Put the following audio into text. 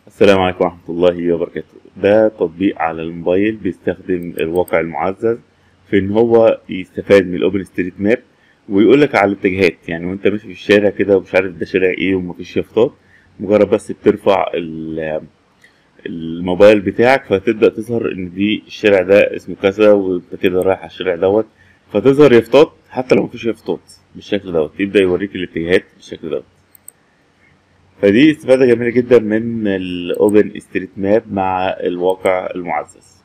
السلام عليكم ورحمة الله وبركاته ده تطبيق على الموبايل بيستخدم الواقع المعزز في ان هو يستفاد من الاوبن ستريت ماب ويقول لك على الاتجاهات يعني وانت ماشي في الشارع كده ومش عارف ده شارع ايه ومفيش يافطات مجرد بس بترفع ال- الموبايل بتاعك فتبدأ تظهر ان دي الشارع ده اسمه كذا وانت كده رايح على الشارع دوت فتظهر يافطات حتى لو مفيش يافطات بالشكل دوت يبدأ يوريك الاتجاهات بالشكل دوت فدي استفادة جميلة جدا من الأوبن ستريت ماب مع الواقع المعزز